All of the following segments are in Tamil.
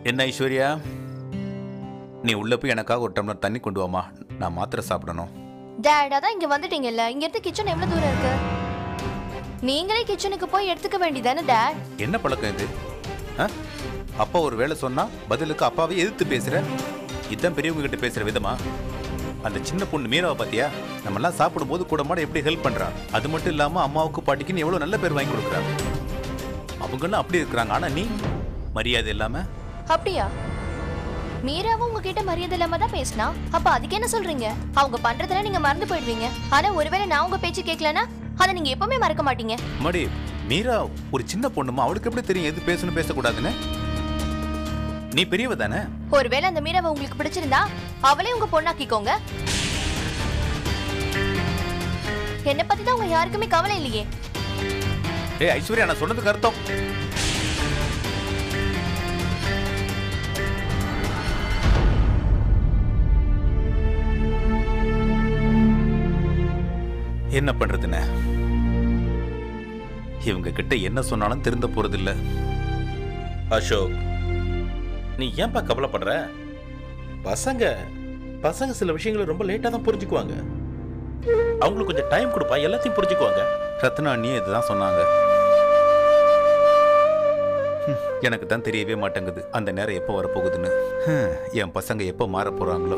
என்ன ஐஸ்வர்யா நீ உள்ள போய் எனக்காக ஒரு டம்ளர் தண்ணி கொண்டு வாமா நான் மாத்திரை சாப்பிடணும் டேட் அதான் இங்க வந்துட்டீங்கல்ல இங்க இருந்து கிச்சன் எவ்வளவு தூரம் இருக்கு நீங்களே கிச்சனுக்கு போய் எடுத்துக்க வேண்டியதானே டேட் என்ன பழக்கம் இது ஆ? அப்பா ஒரு வேலை சொன்னா பதிலுக்கு அப்பாவை எதிர்த்து பேசுற இதான் பெரியவங்க கிட்ட பேசுற விதமா அந்த சின்ன பொண்ணு மீராவை பாத்தியா நம்ம எல்லாம் சாப்பிடும்போது கூட மாட எப்படி ஹெல்ப் பண்றா அது மட்டும் இல்லாம அம்மாவுக்கு பாட்டிக்குன்னு எவ்வளவு நல்ல பேர் வாங்கி கொடுக்குறாங்க அவங்கெல்லாம் அப்படி இருக்கிறாங்க ஆனா நீ மரியாதை இல்லாம அப்படியா மீராவும் உங்ககிட்ட மரியாதை இல்லாம தான் பேசினா அப்ப அதுக்கு என்ன சொல்றீங்க அவங்க பண்றதெல்லாம் நீங்க மறந்து போயிடுவீங்க ஆனா ஒருவேளை நான் உங்க பேச்சு கேட்கலனா அதை நீங்க எப்பவுமே மறக்க மாட்டீங்க மடி மீரா ஒரு சின்ன பொண்ணுமா அவளுக்கு எப்படி தெரியும் எது பேசணும் பேசக்கூடாதுன்னு நீ பெரியவ தானே ஒருவேளை அந்த மீராவை உங்களுக்கு பிடிச்சிருந்தா அவளே உங்க பொண்ணாக்கிக்கோங்க என்ன பத்தி தான் உங்க யாருக்குமே கவலை இல்லையே ஏய் ஐஸ்வர்யா நான் சொன்னதுக்கு அர்த்தம் என்ன பண்றதுன்னு இவங்க கிட்ட என்ன சொன்னாலும் திருந்த போறதில்ல அசோக் நீ ஏன்பா கவலைப்படுற பசங்க பசங்க சில விஷயங்களை ரொம்ப லேட்டாக தான் புரிஞ்சுக்குவாங்க அவங்களுக்கு கொஞ்சம் டைம் கொடுப்பா எல்லாத்தையும் புரிஞ்சுக்குவாங்க ரத்னா அண்ணி இதுதான் சொன்னாங்க ஹம், எனக்கு தான் தெரியவே மாட்டேங்குது அந்த நேரம் எப்போ வரப்போகுதுன்னு ஹம், என் பசங்க எப்போ மாற போறாங்களோ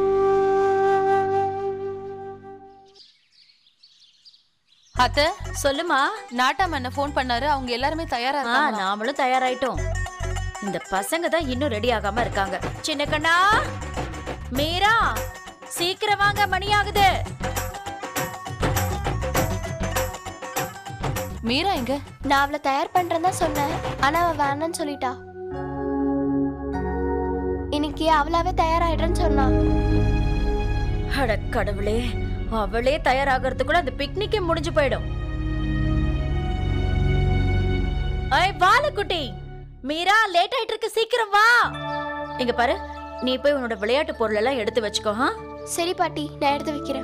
அத்த சொல்லுமா நாட்டாம என்ன ஃபோன் பண்ணாரு அவங்க எல்லாருமே தயாரா ஆ இருக்காங்க நாமளும் தயாராயிட்டோம் இந்த பசங்க தான் இன்னும் ரெடி ஆகாம இருக்காங்க சின்ன கண்ணா மீரா சீக்கிரம் வாங்க மணி ஆகுது மீரா எங்க நான் அவளை தயார் பண்றேன்னு தான் சொன்னேன் ஆனா அவ வேணாம்னு சொல்லிட்டா இன்னைக்கு அவளாவே தயாராயிடுறேன்னு சொன்னா அட கடவுளே அவளே தயாராகிறதுக்குள்ள அந்த பிக்னிக்கே முடிஞ்சு போயிடும் ஐய் பாலக்குட்டி மீரா லேட் ஆயிட்டு இருக்கு சீக்கிரம் வா இங்க பாரு நீ போய் உன்னோட விளையாட்டு பொருள் எல்லாம் எடுத்து வச்சுக்கோ ஆ? சரி பாட்டி நான் எடுத்து வைக்கிறேன்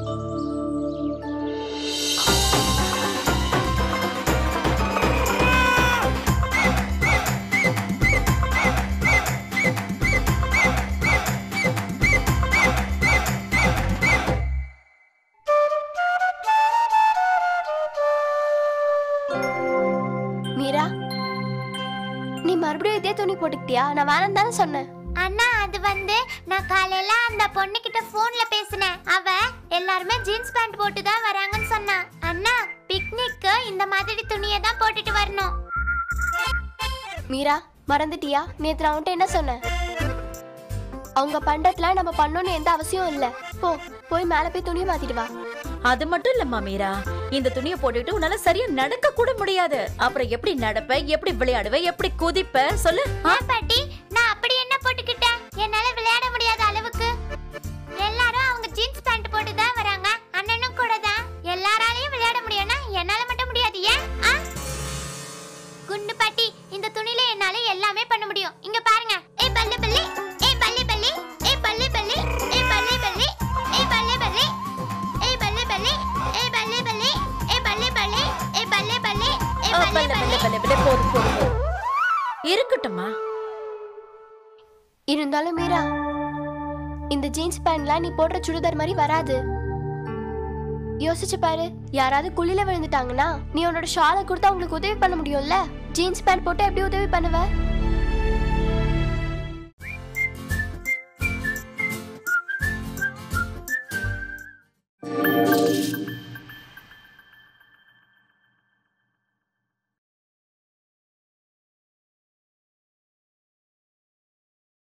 மீரா நீ மறுபடியும் இதே துணி போட்டுக்கிட்டியா நான் வேணாம் தானே சொன்னேன் அண்ணா அது வந்து நான் காலையில அந்த பொண்ணு கிட்ட போன்ல பேசினேன் அவ எல்லாருமே ஜீன்ஸ் பேண்ட் போட்டு தான் வராங்கன்னு சொன்னா அண்ணா பிக்னிக்கு இந்த மாதிரி துணியை தான் போட்டுட்டு வரணும் மீரா மறந்துட்டியா நேத்து நான் உன்ட்ட என்ன சொன்னேன் அவங்க பண்றதுல நம்ம பண்ணணும்னு எந்த அவசியம் இல்ல போ போய் மேல போய் துணியை மாத்திட்டு வா அது மட்டும் இல்லம்மா மீரா இந்த துணியை போட்டுட்டு உன்னால சரியா நடக்க கூட முடியாது அப்புறம் எப்படி நடப்ப எப்படி விளையாடுவ எப்படி குதிப்ப சொல்லு ஆ? ஏன் பாட்டி நான் அப்படி என்ன போட்டுக்கிட்டேன் என்னால விளையாட முடியாத அளவுக்கு எல்லாரும் அவங்க ஜீன்ஸ் பேண்ட் போட்டு தான் வராங்க அண்ணனும் கூட தான் எல்லாராலையும் விளையாட முடியும்னா என்னால மட்டும் முடியாது ஏன் ஆ? குண்டு பாட்டி இந்த துணியில என்னால எல்லாமே பண்ண முடியும் இங்க பாருங்க ஏய் பல்லு பல்லி ஏய் பல்லி பல்லி ஏய் பல்லி பல்லி ஏய் பல்லி பல்லி ஏய் பல்லி பல்லி ஏய் பல்லி பல்லி ஏய் பல்லி பல்லி ஏய் பல்லி பல்லி ஏய் பல்லி பல்லி ஏய் ஆ, பல்லி பல்ல, பல்லி பல்ல, பல்ல, போதும் போதும் போதும். இருக்கட்டும்மா இருந்தாலும் மீரா இந்த ஜீன்ஸ் பேண்ட்லாம் நீ போடுற சுடிதார் மாதிரி வராது யோசிச்சு பாரு யாராவது குழியில விழுந்துட்டாங்கன்னா நீ உன்னோட ஷாலை கொடுத்து அவங்களுக்கு உதவி பண்ண முடியும்ல ஜீன்ஸ் பேண்ட் போட்டு எப்படி உதவி பண்ணுவ